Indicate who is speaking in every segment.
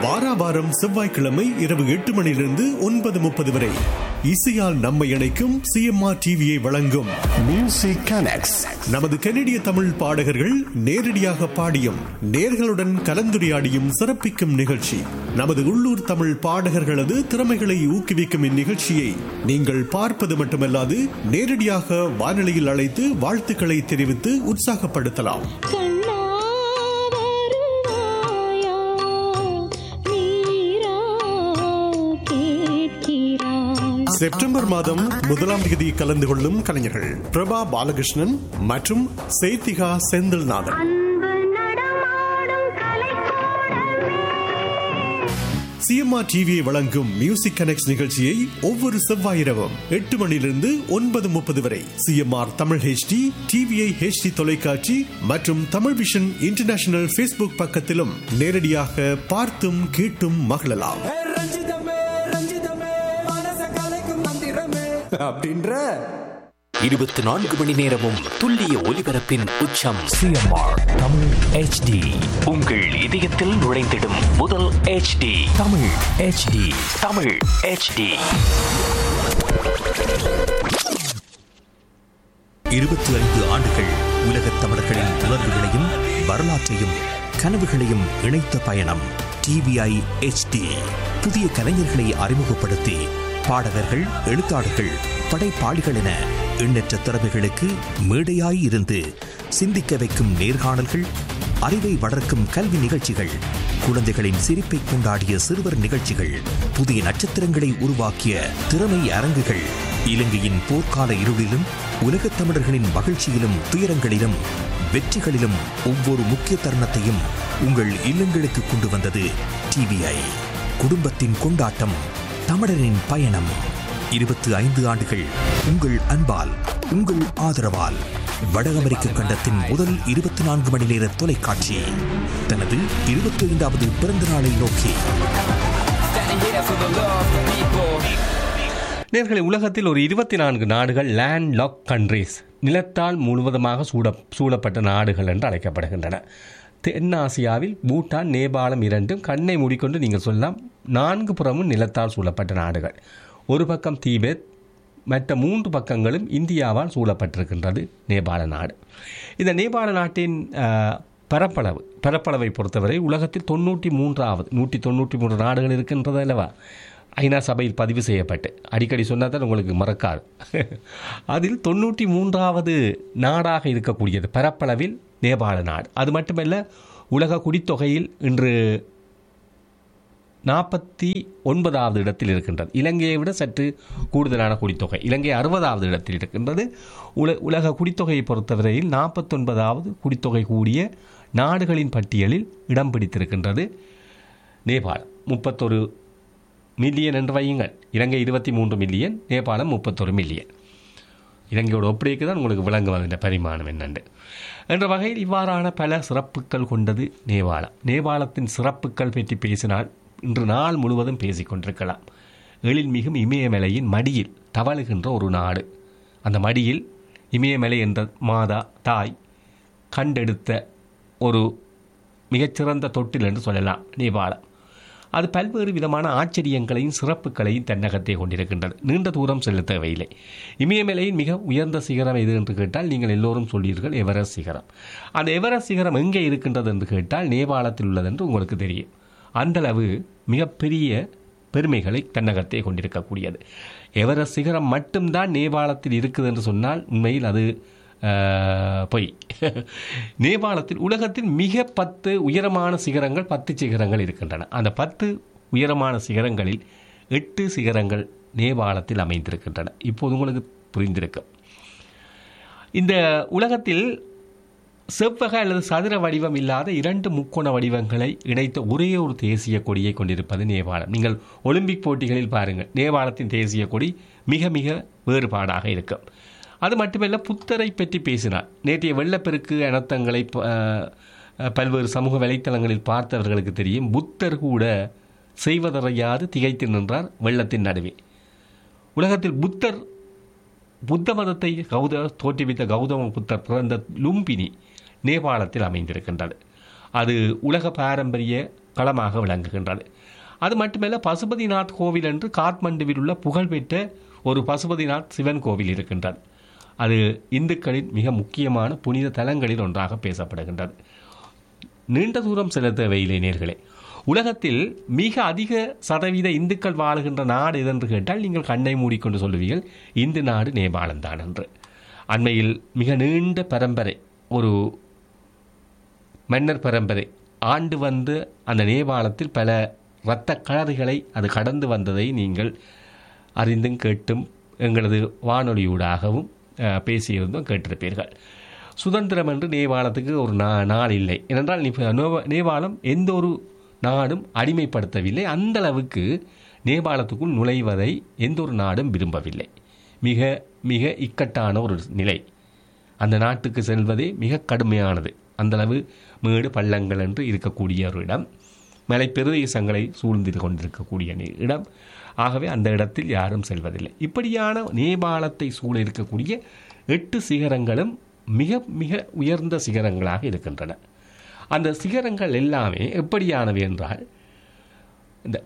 Speaker 1: வாரா வாரம் செவ்வாய்க்கிழமை இரவு எட்டு மணியிலிருந்து ஒன்பது முப்பது வரை இசையால் நம்மை இணைக்கும் சிஎம்ஆர் டிவியை வழங்கும்
Speaker 2: Music Connects.
Speaker 1: நமது கனடிய தமிழ் பாடகர்கள் நேரடியாக பாடியும் நேர்களுடன் கலந்துரையாடியும் சிறப்பிக்கும் நிகழ்ச்சி நமது உள்ளூர் தமிழ் பாடகர்களது திறமைகளை ஊக்குவிக்கும் இந்நிகழ்ச்சியை நீங்கள் பார்ப்பது மட்டுமல்லாது நேரடியாக வானொலியில் அழைத்து வாழ்த்துக்களை தெரிவித்து உற்சாகப்படுத்தலாம்
Speaker 3: கண்ணா வருவாயா நீரா கேட்கிறாய்
Speaker 1: செப்டம்பர் மாதம் முதலாம் தேதி கலந்து கொள்ளும் கலைஞர்கள் பிரபா பாலகிருஷ்ணன் மற்றும் சேத்திகா செந்தில்நாதன்
Speaker 3: அன்பு நடமாடும் கலைக்கூடமே
Speaker 1: சிஎம்ஆர் டிவியை வழங்கும் மியூசிக் கனெக்ட் நிகழ்ச்சியை ஒவ்வொரு செவ்வாய் இரவும் எட்டு மணியிலிருந்து ஒன்பது முப்பது வரை CMR Tamil HD TVI HD தொலைக்காட்சி மற்றும் தமிழ் விஷன் இன்டர்நேஷனல் ஃபேஸ்புக் பக்கத்திலும் நேரடியாக பார்த்தும் கேட்டும் மகிழலாம்
Speaker 4: ஏ ரஞ்சிதமே ரஞ்சிதமே மனச கலைக்கும் மந்திரமே அப்படின்ற
Speaker 5: இருபத்தி நான்கு மணி நேரமும் துல்லிய ஒலிபரப்பின் உச்சம்
Speaker 6: சிஎம்ஆர் தமிழ் ஹெச்டி
Speaker 5: உங்கள் இதயத்தில் நுழைந்திடும் முதல் HD
Speaker 6: Tamil HD
Speaker 5: Tamil HD
Speaker 6: இருபத்தி ஐந்து ஆண்டுகள் உலகத் தமிழர்களின் உணர்வுகளையும் வரலாற்றையும் கனவுகளையும் இணைத்த பயணம் டிவிஐ ஹெச்டி புதிய கலைஞர்களை அறிமுகப்படுத்தி பாடகர்கள் எழுத்தாளர்கள் படைப்பாளிகள் என எண்ணற்ற திறமைகளுக்கு மேடையாய் இருந்து சிந்திக்க வைக்கும் நேர்காணல்கள் அறிவை வளர்க்கும் கல்வி நிகழ்ச்சிகள் குழந்தைகளின் சிரிப்பை கொண்டாடிய சிறுவர் நிகழ்ச்சிகள் புதிய நட்சத்திரங்களை உருவாக்கிய திறமை அரங்குகள் இலங்கையின் போர்க்கால இருளிலும் உலகத் தமிழர்களின் மகிழ்ச்சியிலும் துயரங்களிலும் வெற்றிகளிலும் ஒவ்வொரு முக்கிய தருணத்தையும் உங்கள் இல்லங்களுக்கு கொண்டு வந்தது டிவிஐ குடும்பத்தின் கொண்டாட்டம் தமிழரின் பயணம் இருபத்தி ஐந்து ஆண்டுகள் உங்கள் அன்பால் உங்கள் ஆதரவால் வட அமெரிக்க கண்டத்தின் முதல் இருபத்தி நான்கு மணி நேர தொலைக்காட்சி தனது இருபத்தி ஐந்தாவது பிறந்த நாளை நோக்கி
Speaker 7: நேர்களை உலகத்தில் ஒரு இருபத்தி நான்கு நாடுகள் லேண்ட் லாக் கண்ட்ரீஸ் நிலத்தால் முழுவதுமாக சூட சூழப்பட்ட நாடுகள் என்று அழைக்கப்படுகின்றன தென்னாசியாவில் பூட்டான் நேபாளம் இரண்டும் கண்ணை மூடிக்கொண்டு நீங்கள் சொல்லலாம் நான்கு புறமும் நிலத்தால் சூழப்பட்ட நாடுகள் ஒரு பக்கம் தீபெத் மற்ற மூன்று பக்கங்களும் இந்தியாவால் சூழப்பட்டிருக்கின்றது நேபாள நாடு இந்த நேபாள நாட்டின் அஹ், பரப்பளவு பரப்பளவை பொறுத்தவரை உலகத்தில் தொண்ணூற்றி மூன்றாவது நூற்றி தொண்ணூற்றி மூன்று நாடுகள் இருக்கின்றது அல்லவா ஐநா சபையில் பதிவு செய்யப்பட்டு அடிக்கடி சொன்னால் தான் உங்களுக்கு மறக்காது அதில் தொண்ணூற்றி மூன்றாவது நாடாக இருக்கக்கூடியது பரப்பளவில் நேபாள நாடு அது மட்டுமல்ல உலக குடித்தொகையில் இன்று நாற்பத்தி ஒன்பதாவது இடத்தில் இருக்கின்றது இலங்கையை விட சற்று கூடுதலான குடித்தொகை இலங்கை அறுபதாவது இடத்தில் இருக்கின்றது உல உலக குடித்தொகையை பொறுத்தவரையில் நாற்பத்தொன்பதாவது குடித்தொகை கூடிய நாடுகளின் பட்டியலில் இடம் பிடித்திருக்கின்றது நேபாளம் முப்பத்தொரு மில்லியன் என்று வையுங்கள் இலங்கை இருபத்தி மூன்று மில்லியன் நேபாளம் முப்பத்தொரு மில்லியன் இலங்கையோட ஒப்படைக்கு தான் உங்களுக்கு விளங்கும் அதன் பரிமாணம் என்னென்று என்ற வகையில் இவ்வாறான பல சிறப்புகள் கொண்டது நேபாளம் நேபாளத்தின் சிறப்புகள் பற்றி பேசினால் இன்று நாள் முழுவதும் பேசிக் கொண்டிருக்கலாம் எழில் மிகும் இமயமலையின் மடியில் தவழுகின்ற ஒரு நாடு அந்த மடியில் இமயமலை என்ற மாதா தாய் கண்டெடுத்த ஒரு மிகச்சிறந்த தொட்டில் என்று சொல்லலாம் நேபாளம் அது பல்வேறு விதமான ஆச்சரியங்களையும் சிறப்புகளையும் தன்னகத்தை கொண்டிருக்கின்றது நீண்ட தூரம் செல்ல தேவையில்லை இமயமலையின் மிக உயர்ந்த சிகரம் எது என்று கேட்டால் நீங்கள் எல்லோரும் சொல்லீர்கள் எவரெஸ்ட் சிகரம் அந்த எவரெஸ்ட் சிகரம் எங்கே இருக்கின்றது என்று கேட்டால் நேபாளத்தில் உள்ளது என்று உங்களுக்கு தெரியும் அந்தளவு மிகப்பெரிய பெருமைகளை தன்னகத்தை கொண்டிருக்கக்கூடியது எவரெஸ்ட் சிகரம் மட்டும்தான் நேபாளத்தில் இருக்குது என்று சொன்னால் உண்மையில் அது ஆஹ், பொய் நேபாளத்தில் உலகத்தில் மிக பத்து உயரமான சிகரங்கள் பத்து சிகரங்கள் இருக்கின்றன அந்த பத்து உயரமான சிகரங்களில் எட்டு சிகரங்கள் நேபாளத்தில் அமைந்திருக்கின்றன இப்போது உங்களுக்கு புரிந்திருக்கும் இந்த உலகத்தில் செவ்வக அல்லது சதுர வடிவம் இல்லாத இரண்டு முக்கோண வடிவங்களை இணைத்த ஒரே ஒரு தேசிய கொடியை கொண்டிருப்பது நேபாளம் நீங்கள் ஒலிம்பிக் போட்டிகளில் பாருங்கள் நேபாளத்தின் தேசிய கொடி மிக மிக வேறுபாடாக இருக்கும் அது மட்டுமல்ல புத்தரை பற்றி பேசினார் நேற்றைய வெள்ளப்பெருக்கு அனர்த்தங்களை ப- அஹ், பல்வேறு சமூக வலைத்தளங்களில் பார்த்தவர்களுக்கு தெரியும் புத்தர் கூட செய்வதறியாது திகைத்து நின்றார் வெள்ளத்தின் நடுவே உலகத்தில் புத்தர் புத்த மதத்தை கௌத தோற்றுவித்த கௌதம புத்தர் பிறந்த லும்பினி நேபாளத்தில் அமைந்திருக்கின்றது அது உலக பாரம்பரிய களமாக விளங்குகின்றது அது மட்டுமல்ல பசுபதிநாத் கோவில் என்று காத்மண்டுவில் உள்ள புகழ்பெற்ற ஒரு பசுபதிநாத் சிவன் கோவில் இருக்கின்றது அது இந்துக்களின் மிக முக்கியமான புனித தலங்களில் ஒன்றாக பேசப்படுகின்றது நீண்ட தூரம் செல்ல தேவையில்லை நேர்களே உலகத்தில் மிக அதிக சதவீத இந்துக்கள் வாழுகின்ற நாடு எதென்று கேட்டால் நீங்கள் கண்ணை மூடிக்கொண்டு சொல்லுவீர்கள் இந்து நாடு நேபாளம் தான் என்று அண்மையில் மிக நீண்ட பரம்பரை ஒரு மன்னர் பரம்பரை ஆண்டு வந்து அந்த நேபாளத்தில் பல இரத்த கலறுகளை அது கடந்து வந்ததை நீங்கள் அறிந்தும் கேட்டும் எங்களது வானொலியூடாகவும் அஹ், பேசியிருந்தும் கேட்டிருப்பீர்கள் சுதந்திரம் என்று நேபாளத்துக்கு ஒரு நா நாள் இல்லை ஏனென்றால் இப்ப நோவ- நேபாளம் எந்த ஒரு நாடும் அடிமைப்படுத்தவில்லை அந்த அளவுக்கு நேபாளத்துக்குள் நுழைவதை எந்த ஒரு நாடும் விரும்பவில்லை மிக மிக இக்கட்டான ஒரு நிலை அந்த நாட்டுக்கு செல்வதே மிக கடுமையானது அந்தளவு மேடு பள்ளங்கள் என்று இருக்கக்கூடிய ஒரு இடம் மலை பிரதேசங்களை சூழ்ந்து கொண்டிருக்கக்கூடிய நி- இடம் ஆகவே அந்த இடத்தில் யாரும் செல்வதில்லை இப்படியான நேபாளத்தை சூழ இருக்கக்கூடிய எட்டு சிகரங்களும் மிக மிக உயர்ந்த சிகரங்களாக இருக்கின்றன அந்த சிகரங்கள் எல்லாமே எப்படியானவை என்றால் இந்த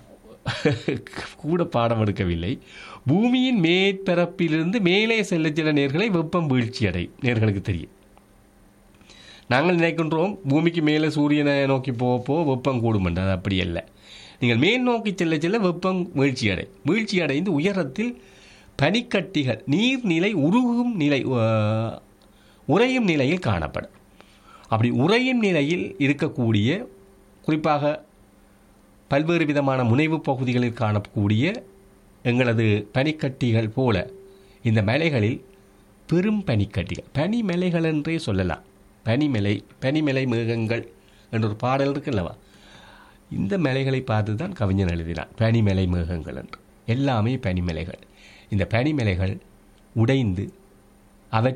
Speaker 7: கூட பாடம் எடுக்கவில்லை பூமியின் மேற்பரப்பிலிருந்து மேலே செல்ல சில நேர்களை வெப்பம் வீழ்ச்சி அடையும் நேர்களுக்கு தெரியும் நாங்கள் நினைக்கின்றோம் பூமிக்கு மேலே சூரியனை நோக்கி போக போக வெப்பம் கூடும் என்று அது அப்படி அல்ல நீங்கள் மேல் நோக்கி செல்ல செல்ல வெப்பம் வீழ்ச்சி அடை வீழ்ச்சி அடைந்து உயரத்தில் பனிக்கட்டிகள் நீர்நிலை உருகும் நிலை அஹ், உறையும் நிலையில் காணப்படும் அப்படி உறையும் நிலையில் இருக்கக்கூடிய குறிப்பாக பல்வேறு விதமான முனைவு பகுதிகளில் காணக்கூடிய எங்களது பனிக்கட்டிகள் போல இந்த மலைகளில் பெரும் பனிக்கட்டிகள் பனிமலைகள் என்றே சொல்லலாம் பனிமலை பனிமலை மேகங்கள் என்ற ஒரு பாடல் இருக்குல்லவா இந்த மலைகளை பார்த்து தான் கவிஞன் எழுதினான் பனிமலை மேகங்கள் என்று எல்லாமே பனிமலைகள் இந்த பனிமலைகள் உடைந்து அவ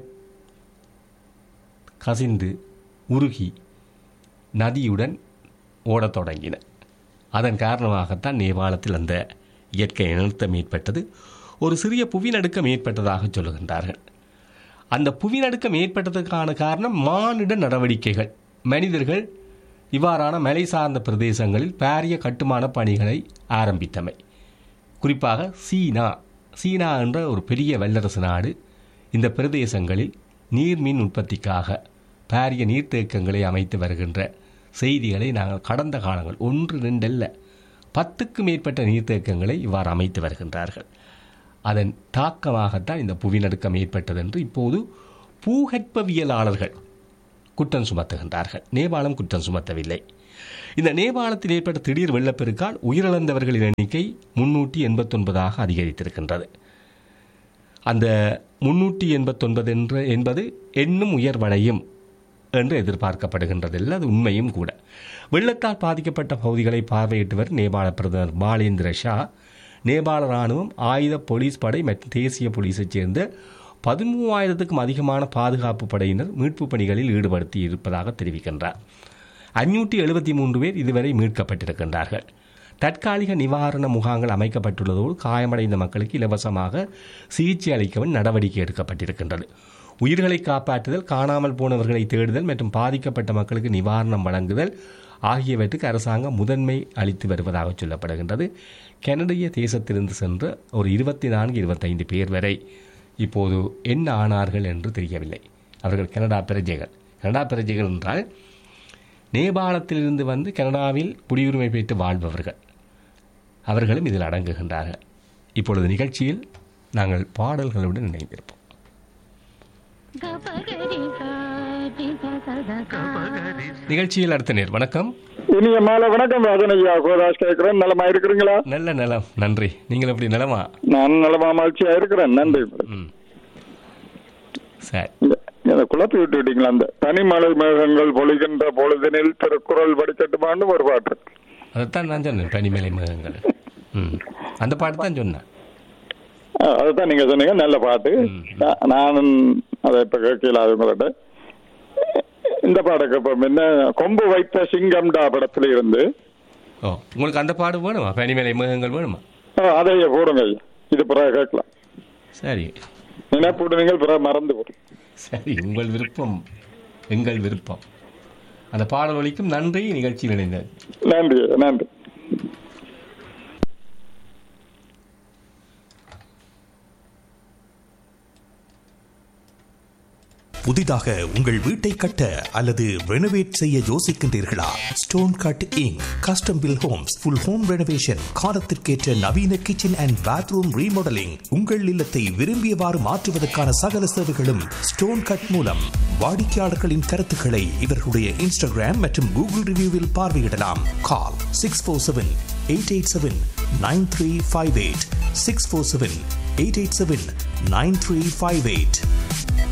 Speaker 7: கசிந்து உருகி நதியுடன் ஓடத் தொடங்கின அதன் காரணமாகத்தான் நேபாளத்தில் அந்த இயற்கை அனர்த்தம் ஏற்பட்டது ஒரு சிறிய புவிநடுக்கம் ஏற்பட்டதாக சொல்லுகின்றார்கள் அந்த புவிநடுக்கம் ஏற்பட்டதற்கான காரணம் மானிட நடவடிக்கைகள் மனிதர்கள் இவ்வாறான மலை சார்ந்த பிரதேசங்களில் பாரிய கட்டுமான பணிகளை ஆரம்பித்தமை குறிப்பாக சீனா சீனா என்ற ஒரு பெரிய வல்லரசு நாடு இந்த பிரதேசங்களில் நீர்மின் உற்பத்திக்காக பாரிய நீர்த்தேக்கங்களை அமைத்து வருகின்ற செய்திகளை நாங்கள் கடந்த காலங்கள் ஒன்று ரெண்டல்ல பத்துக்கு மேற்பட்ட நீர்த்தேக்கங்களை இவ்வாறு அமைத்து வருகின்றார்கள் அதன் தாக்கமாகத்தான் இந்த புவிநடுக்கம் ஏற்பட்டது என்று இப்போது பூகற்பவியலாளர்கள் குற்றம் சுமத்துகின்றார்கள் நேபாளம் குற்றம் சுமத்தவில்லை இந்த நேபாளத்தில் ஏற்பட்ட திடீர் வெள்ளப்பெருக்கால் உயிரிழந்தவர்களின் எண்ணிக்கை முன்னூற்றி எண்பத்தொன்பதாக அதிகரித்திருக்கின்றது அந்த முன்னூற்றி எண்பத்தொன்பது என்ற என்பது இன்னும் உயர்வடையும் என்று எதிர்பார்க்கப்படுகின்றதில்லை அது உண்மையும் கூட வெள்ளத்தால் பாதிக்கப்பட்ட பகுதிகளை பார்வையிட்டவர் நேபாள பிரதமர் பாலேந்திர ஷா நேபாள இராணுவம் ஆயுத போலீஸ் படை மற்றும் தேசிய போலீஸைச் சேர்ந்த பதிமூவாயிரத்துக்கும் அதிகமான பாதுகாப்பு படையினர் மீட்புப் பணிகளில் ஈடுபடுத்தி இருப்பதாக தெரிவிக்கின்றார் அஞ்சூற்றி எழுபத்தி மூன்று பேர் இதுவரை மீட்கப்பட்டிருக்கின்றார்கள் தற்காலிக நிவாரண முகாம்கள் அமைக்கப்பட்டுள்ளதோடு காயமடைந்த மக்களுக்கு இலவசமாக சிகிச்சை அளிக்கவும் நடவடிக்கை எடுக்கப்பட்டிருக்கின்றது உயிர்களை காப்பாற்றுதல் காணாமல் போனவர்களை தேடுதல் மற்றும் பாதிக்கப்பட்ட மக்களுக்கு நிவாரணம் வழங்குதல் ஆகியவற்றுக்கு அரசாங்கம் முதன்மை அளித்து வருவதாக சொல்லப்படுகின்றது கனடிய தேசத்திலிருந்து சென்ற ஒரு இருபத்தி நான்கு இருபத்தைந்து பேர் வரை இப்போது என்ன ஆனார்கள் என்று தெரியவில்லை அவர்கள் கனடா பிரஜைகள் கனடா பிரஜைகள் என்றால் நேபாளத்திலிருந்து வந்து கனடாவில் குடியுரிமை பெற்று வாழ்பவர்கள் அவர்களும் இதில் அடங்குகின்றார்கள் இப்பொழுது நிகழ்ச்சியில் நாங்கள் பாடல்களுடன் இணைந்திருப்போம் நிகழ்ச்சியில் அடுத்த நேர் வணக்கம்
Speaker 2: இனிய மாலை வணக்கம் ராஜன் ஐயா கோதாஸ் கேட்கிறேன் நலமா இருக்கிறீங்களா
Speaker 7: நல்ல நலம் நன்றி நீங்கள் எப்படி நலமா
Speaker 2: நான் நலமா மகிழ்ச்சியா இருக்கிறேன் நன்றி
Speaker 7: ம் சரி
Speaker 2: இந்த- இந்த குழப்பி விட்டு விட்டீங்களா அந்த தனிமலை மேகங்கள் பொழிகின்ற பொழுதினில் திருக்குறள் படிக்கட்டுமான்னு ஒரு பாட்டு
Speaker 7: அதைத்தான் நான் சொன்னேன் பனிமலை மேகங்கள் ம் அந்த பாட்டு தான் சொன்னேன்
Speaker 2: ஆ, அதுதான் நீங்க சொன்னீங்க நல்ல பாட்டு நா- நானும் அதை இப்ப கேட்கல அது உங்கள்கிட்ட இந்த பாட்டுக்கு இப்ப என்ன கொம்பு வைத்த சிங்கம்டா படத்துல இருந்து
Speaker 7: ஓ உங்களுக்கு அந்த பாடு வேணுமா பனிமலை மேகங்கள் வேணுமா
Speaker 2: ஆ, அதையே போடுங்க ஐயா இது பிறகு கேட்கலாம்
Speaker 7: சரி
Speaker 2: நினைப்பூடுவீங்க பிறகு மறந்து போடும்
Speaker 7: சரி உங்கள் விருப்பம் எங்கள் விருப்பம் அந்த பாடல் ஒலிக்கும் நன்றி நிகழ்ச்சியில் இணைந்தது
Speaker 2: நன்றி நன்றி
Speaker 6: புதிதாக உங்கள் வீட்டை கட்ட அல்லது ரெனோவேட் செய்ய யோசிக்கின்றீர்களா stone cutting custom built homes full home renovation காலத்திற்கேற்ற நவீன கிச்சன் அண்ட் பாத்ரூம் ரீமாடலிங் உங்கள் இல்லத்தை விரும்பியவாறு மாற்றுவதற்கான சகல சேவைகளும் ஸ்டோன் கட் மூலம் வாடிக்கையாளர்களின் கருத்துக்களை இவர்களுடைய இன்ஸ்டாகிராம் மற்றும் கூகுள் ரிவ்யூவில் பார்வையிடலாம் call six four seven eight eight seven nine three five eight six four seven eight eight seven nine three five eight